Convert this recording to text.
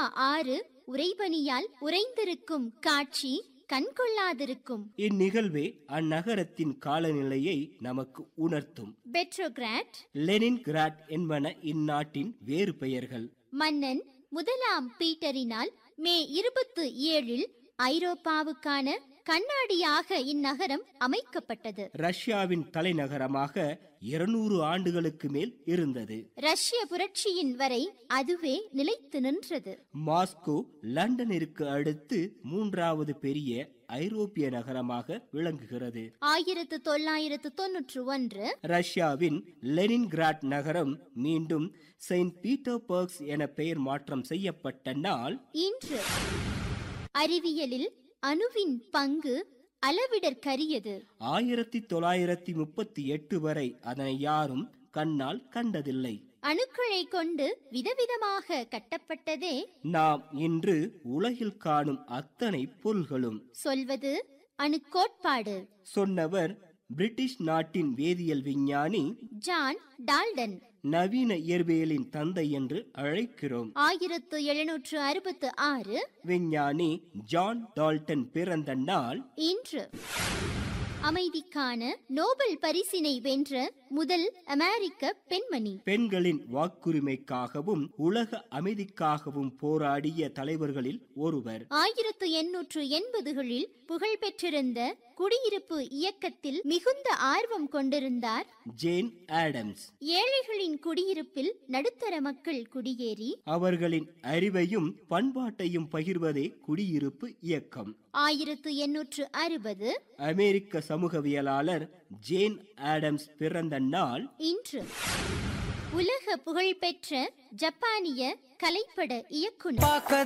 ஆறு உறைபனியால் உறைந்திருக்கும் காட்சி கண்கொள்ளாதிருக்கும் இந்நிகழ்வே அந்நகரத்தின் காலநிலையை நமக்கு உணர்த்தும் பெட்ரோகிராட் லெனின் கிராட் என்பன இந்நாட்டின் வேறு பெயர்கள் மன்னன் முதலாம் பீட்டரினால் மே இருபத்து ஏழில் ஐரோப்பாவுக்கான கண்ணாடியாக இந்நகரம் அமைக்கப்பட்டது ரஷ்யாவின் தலைநகரமாக இருநூறு ஆண்டுகளுக்கு மேல் இருந்தது ரஷ்ய புரட்சியின் வரை அதுவே நிலைத்து நின்றது மாஸ்கோ லண்டனிற்கு அடுத்து மூன்றாவது பெரிய ஐரோப்பிய நகரமாக விளங்குகிறது ஆயிரத்து தொள்ளாயிரத்து தொன்னூற்று ஒன்று ரஷ்யாவின் லெனின்கிராட் நகரம் மீண்டும் செயின்ட் பீட்டர்பர்க்ஸ் என பெயர் மாற்றம் செய்யப்பட்ட நாள் இன்று அறிவியலில் அணுவின் பங்கு அளவிடற்கரியது ஆயிரத்தி தொள்ளாயிரத்தி முப்பத்தி எட்டு வரை அதனை யாரும் கண்ணால் கண்டதில்லை அணுக்களை கொண்டு விதவிதமாக கட்டப்பட்டதே நாம் இன்று உலகில் காணும் அத்தனை பொருள்களும் சொல்வது அணுக்கோட்பாடு சொன்னவர் பிரிட்டிஷ் நாட்டின் வேதியியல் விஞ்ஞானி ஜான் டால்டன் நவீன இயற்பியலின் தந்தை என்று அழைக்கிறோம் ஆயிரத்து எழுநூற்று அறுபத்து ஆறு விஞ்ஞானி ஜான் டால்டன் பிறந்த நாள் இன்று அமைதிக்கான நோபல் பரிசினை வென்ற முதல் அமெரிக்க பெண்மணி பெண்களின் வாக்குரிமைக்காகவும் உலக அமைதிக்காகவும் போராடிய தலைவர்களில் ஒருவர் ஆயிரத்து எண்ணூற்று எண்பதுகளில் புகழ்பெற்றிருந்த குடியிருப்பு இயக்கத்தில் மிகுந்த ஆர்வம் கொண்டிருந்தார் ஜேன் ஆடம்ஸ் ஏழைகளின் குடியிருப்பில் நடுத்தர மக்கள் குடியேறி அவர்களின் அறிவையும் பண்பாட்டையும் பகிர்வதே குடியிருப்பு இயக்கம் ஆயிரத்து எண்ணூற்று அறுபது அமெரிக்க சமூகவியலாளர் ஜேன் ஆடம்ஸ் பிறந்த நாள் இன்று உலக புகழ்பெற்ற ஜப்பானிய கலைப்பட இயக்குனர் பார்க்க